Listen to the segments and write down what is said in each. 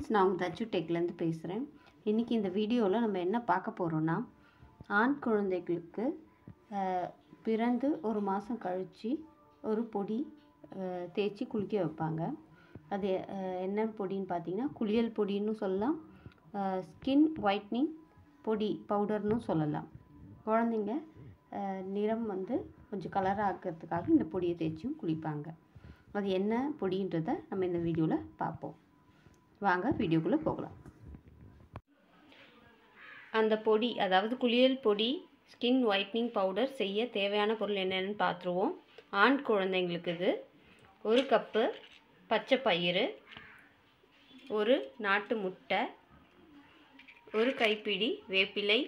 friends நான் உங்கள் தச்சு டெக்லேருந்து பேசுகிறேன் இன்றைக்கி இந்த வீடியோவில் நம்ம என்ன பார்க்க போகிறோன்னா ஆண் குழந்தைகளுக்கு அஹ், பிறந்து ஒரு மாதம் கழித்து ஒரு பொடி அஹ், தேய்ச்சி குளிக்க வைப்பாங்க அது அஹ், என்ன பொடின்னு பார்த்தீங்கன்னா குளியல் பொடின்னு சொல்லலாம் ஸ்கின் ஒயிட்னிங் பொடி பவுடர்னு சொல்லலாம் குழந்தைங்க அஹ், நிறம் வந்து கொஞ்சம் கலராக ஆக்கிறதுக்காக இந்த பொடியை தேய்ச்சும் குளிப்பாங்க அது என்ன பொடின்றதை நம்ம இந்த வீடியோவில் பார்ப்போம் வாங்க வீடியோக்குள்ளே போகலாம் அந்த பொடி அதாவது குளியல் பொடி ஸ்கின் ஒயிட்னிங் பவுடர் செய்ய தேவையான பொருள் என்னென்னு பார்த்துருவோம் ஆண் குழந்தைங்களுக்கு இது ஒரு கப்பு பச்சை பயிறு ஒரு நாட்டு முட்டை ஒரு கைப்பிடி வேப்பிலை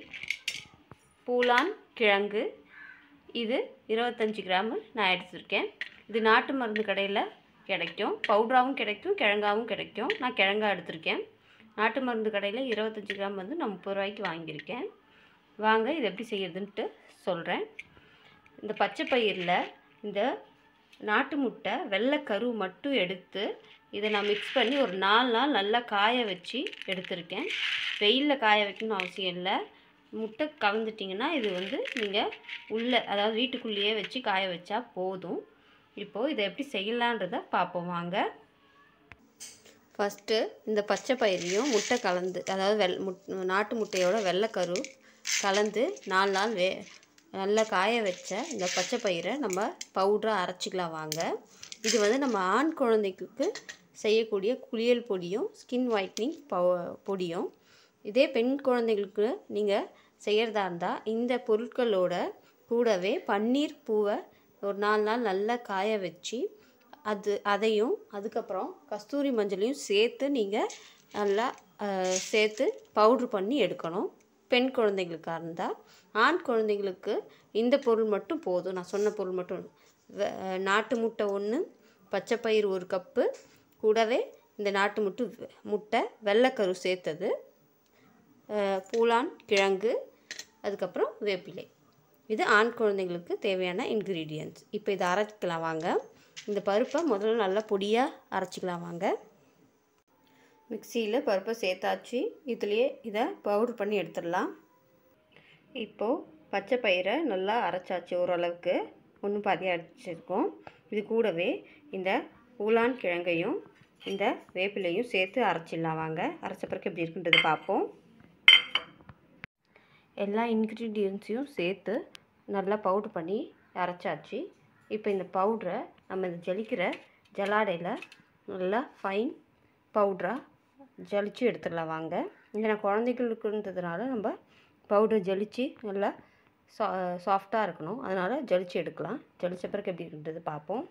பூலான் கிழங்கு இது இருபத்தஞ்சி கிராமு நான் எடுத்திருக்கேன் இது நாட்டு மருந்து கடையில் கிடைக்கும் பவுடராகவும் கிடைக்கும் கிழங்காவும் கிடைக்கும் நான் கிழங்கா எடுத்திருக்கேன் நாட்டு மருந்து கடையில் இருபத்தஞ்சி கிராம் வந்து நான் முப்பது ரூபாய்க்கு வாங்கியிருக்கேன் வாங்க இது எப்படி செய்யறதுன்ட்டு சொல்கிறேன் இந்த பச்சை பயிரில் இந்த நாட்டு முட்டை வெள்ளை கரு மட்டும் எடுத்து இதை நான் மிக்ஸ் பண்ணி ஒரு நாலு நாள் நல்லா காய வச்சு எடுத்திருக்கேன் வெயிலில் காய வைக்கணும்னு அவசியம் இல்லை முட்டை கலந்துட்டிங்கன்னா இது வந்து நீங்கள் உள்ளே அதாவது வீட்டுக்குள்ளேயே வச்சு காய வச்சா போதும் இப்போது இதை எப்படி செய்யலான்றதை பார்ப்போம் வாங்க ஃபஸ்ட்டு இந்த பச்சை பயிரையும் முட்டை கலந்து அதாவது வெள் முட் நாட்டு முட்டையோட வெள்ளைக்கரு கலந்து நாலு நாள் வே நல்லா காய வச்ச இந்த பச்சை பயிரை நம்ம பவுடராக அரைச்சிக்கலாம் வாங்க இது வந்து நம்ம ஆண் குழந்தைக்கு செய்யக்கூடிய குளியல் பொடியும் ஸ்கின் ஒயிட்னிங் பவ பொடியும் இதே பெண் குழந்தைகளுக்கு நீங்கள் செய்கிறதா இருந்தால் இந்த பொருட்களோட கூடவே பன்னீர் பூவை ஒரு நாலு நாள் நல்லா காய வச்சு அது அதையும் அதுக்கப்புறம் கஸ்தூரி மஞ்சளையும் சேர்த்து நீங்கள் நல்லா அஹ், சேர்த்து பவுட்ரு பண்ணி எடுக்கணும் பெண் குழந்தைகளுக்காக இருந்தால் ஆண் குழந்தைங்களுக்கு இந்த பொருள் மட்டும் போதும் நான் சொன்ன பொருள் மட்டும் வெ- நாட்டு முட்டை ஒன்று பச்சைப்பயிறு ஒரு கப்பு கூடவே இந்த நாட்டு முட்டு முட்டை வெள்ளைக்கரு சேர்த்தது அஹ், பூலான் கிழங்கு அதுக்கப்புறம் வேப்பிலை இது ஆண் குழந்தைங்களுக்கு தேவையான இன்க்ரீடியன்ட்ஸ் இப்போ இதை அரைச்சிக்கலாம் வாங்க இந்த பருப்பை முதல்ல நல்லா பொடியாக அரைச்சிக்கலாம் வாங்க மிக்சியில் பருப்பை சேர்த்தாச்சு இதுலேயே இதை பவுடர் பண்ணி எடுத்துடலாம் இப்போது பச்சை பயிரை நல்லா அரைச்சாச்சு ஓரளவுக்கு ஒன்றும் பாதியாக அரைச்சிருக்கோம் இது கூடவே இந்த பூலான் கிழங்கையும் இந்த வேப்பிலையும் சேர்த்து அரைச்சிடலாம் வாங்க அரைச்ச பிறகு எப்படி இருக்குன்றது பார்ப்போம் எல்லா இன்க்ரீடியன்ஸையும் சேர்த்து நல்லா பவுட்ரு பண்ணி அரைச்சாச்சு இப்போ இந்த பவுட்ரை நம்ம இந்த ஜலிக்கிற ஜலாடையில் நல்லா ஃபைன் பவுட்ராக ஜலிச்சு எடுத்துடலாம் வாங்க இங்கே நான் குழந்தைகளுக்குன்றதுனால நம்ம பவுடர் ஜலிச்சு நல்லா சா சாஃப்டாக இருக்கணும் அதனால் ஜலிச்சு எடுக்கலாம் ஜலிச்ச பிறகு எப்படி இருக்குன்றது பார்ப்போம்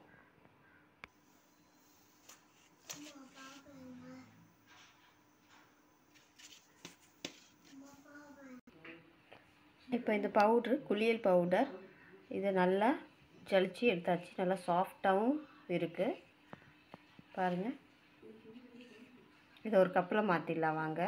இப்போ இந்த பவுட்ரு குளியல் பவுடர் இதை நல்லா ஜலிச்சு எடுத்தாச்சு நல்லா சாஃப்டாகவும் இருக்குது பாருங்கள் இதை ஒரு கப்பில் மாற்றிடலாம் வாங்க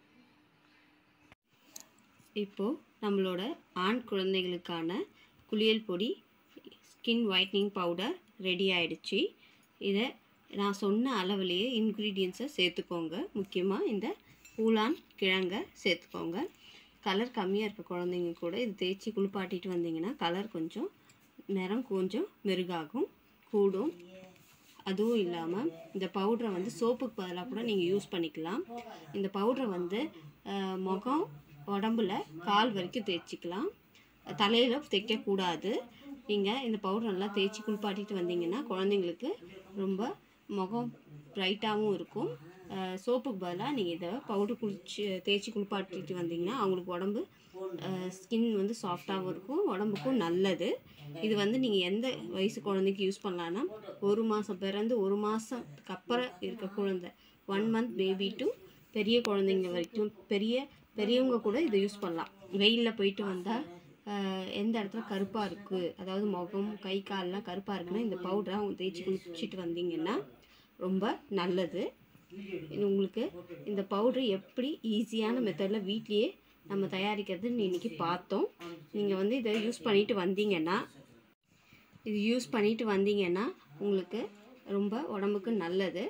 இப்போது நம்மளோட ஆண் குழந்தைகளுக்கான குளியல் பொடி ஸ்கின் ஒயிட்னிங் பவுடர் ரெடி ஆயிடுச்சு இதை நான் சொன்ன அளவுலேயே இன்க்ரீடியன்ஸை சேர்த்துக்கோங்க முக்கியமாக இந்த பூலான் கிழங்கை சேர்த்துக்கோங்க கலர் கம்மியாக இருக்க குழந்தைங்க கூட இது தேய்ச்சி குளிப்பாட்டிட்டு வந்தீங்கன்னா கலர் கொஞ்சம் நிறம் கொஞ்சம் மெருகாகும் கூடும் அதுவும் இல்லாமல் இந்த பவுடரை வந்து சோப்புக்கு பதிலாக கூட நீங்கள் யூஸ் பண்ணிக்கலாம் இந்த பவுடரை வந்து அஹ், முகம் உடம்புல கால் வரைக்கும் தேய்ச்சிக்கலாம் தலையில் தைக்கக்கூடாது நீங்கள் இந்த பவுடர் நல்லா தேய்ச்சி குளிப்பாட்டிட்டு வந்தீங்கன்னா குழந்தைங்களுக்கு ரொம்ப முகம் ப்ரைட்டாகவும் இருக்கும் அஹ், சோப்புக்கு பதிலாக நீங்கள் இதை பவுடர் குளிச்சு தேய்ச்சி குளிப்பாட்டிட்டு வந்தீங்கன்னா அவங்களுக்கு உடம்பு ஸ்கின் வந்து சாஃப்டாகவும் இருக்கும் உடம்புக்கும் நல்லது இது வந்து நீங்கள் எந்த வயசு குழந்தைக்கு யூஸ் பண்ணலான்னா ஒரு மாதம் பிறந்து ஒரு மாதத்துக்கு அப்புறம் இருக்க குழந்தை ஒன் மந்த் பேபி டு பெரிய குழந்தைங்க வரைக்கும் பெரிய பெரியவங்க கூட இதை யூஸ் பண்ணலாம் வெயிலில் போயிட்டு வந்தால் எந்த இடத்துல கருப்பாக இருக்குது அதாவது முகம் கை கால்லாம் கருப்பாக இருக்குன்னா இந்த பவுடரை அவங்க தேய்ச்சி குளிச்சுட்டு வந்தீங்கன்னா ரொம்ப நல்லது இது உங்களுக்கு இந்த பவுட்ரு எப்படி ஈஸியான மெத்தடில் வீட்லேயே நம்ம தயாரிக்கிறதுன்னு இன்றைக்கி பார்த்தோம் நீங்கள் வந்து இதை யூஸ் பண்ணிட்டு வந்தீங்கன்னா இது யூஸ் பண்ணிட்டு வந்தீங்கன்னா உங்களுக்கு ரொம்ப உடம்புக்கு நல்லது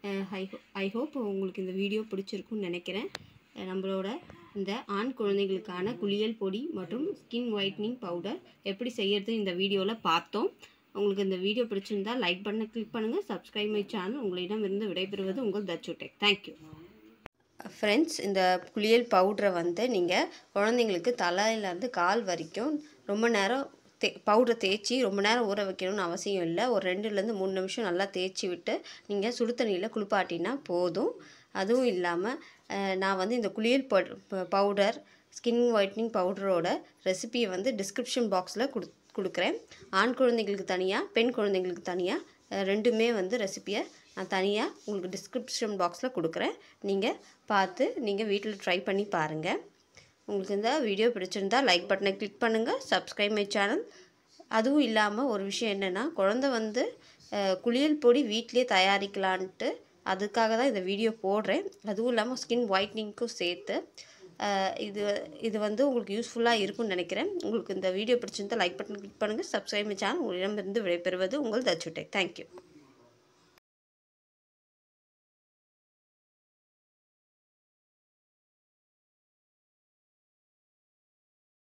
ஐ ஐ ஹோப் உங்களுக்கு இந்த வீடியோ பிடிச்சிருக்குன்னு நினைக்கிறேன் அஹ் நம்மளோட இந்த ஆண் குழந்தைகளுக்கான குளியல் பொடி மற்றும் ஸ்கின் ஒயிட்னிங் பவுடர் எப்படி செய்யறது இந்த வீடியோவில் பார்த்தோம் உங்களுக்கு இந்த வீடியோ பிடிச்சிருந்தா லைக் பண்ண கிளிக் பண்ணுங்கள் சப்ஸ்கிரைப் மை சேனல் உங்களிடமிருந்து விடைபெறுவது உங்கள் தச்சுடெக் தேங்க்யூ ஃப்ரெண்ட்ஸ் இந்த குளியல் பவுடரை வந்து நீங்கள் குழந்தைங்களுக்கு தலையிலேருந்து கால் வரைக்கும் ரொம்ப நேரம் தே பவுடரை தேய்ச்சி ரொம்ப நேரம் ஊற வைக்கணும்னு அவசியம் இல்லை ஒரு ரெண்டுலேருந்து மூணு நிமிஷம் நல்லா தேய்ச்சி விட்டு நீங்கள் சுடு தண்ணியில் குளிப்பாட்டினா போதும் அதுவும் இல்லாமல் நான் வந்து இந்த குளியல் பவுடர் ஸ்கின் ஒயிட்னிங் பவுடரோட ரெசிபியை வந்து டிஸ்கிரிப்ஷன் பாக்ஸில் கொடு கொடுக்குறேன் ஆண் குழந்தைங்களுக்கு தனியாக பெண் குழந்தைங்களுக்கு தனியாக ரெண்டுமே வந்து ரெசிபியை நான் தனியாக உங்களுக்கு டிஸ்கிரிப்ஷன் பாக்ஸில் கொடுக்குறேன் நீங்கள் பார்த்து நீங்கள் வீட்டில் ட்ரை பண்ணி பாருங்கள் உங்களுக்கு இந்த வீடியோ பிடிச்சிருந்தா லைக் பட்டனை கிளிக் பண்ணுங்கள் சப்ஸ்கிரைப் மை சேனல் அதுவும் இல்லாமல் ஒரு விஷயம் என்னென்னா குழந்த வந்து அஹ், குளியல் பொடி வீட்டிலே தயாரிக்கலான்ட்டு அதுக்காக தான் இந்த வீடியோ போடுறேன் அதுவும் இல்லாமல் ஸ்கின் ஒயிட்னிங்க்கும் சேர்த்து அஹ், இது இது வந்து உங்களுக்கு யூஸ்ஃபுல்லாக இருக்கும்னு நினைக்கிறேன் உங்களுக்கு இந்த வீடியோ பிடிச்சிருந்தா லைக் பட்டன் கிளிக் பண்ணுங்கள் சப்ஸ்கிரைப் மை சேனல் உங்களிடமிருந்து விடைபெறுவது உங்கள் தச்சுட்டேக் தேங்க்யூ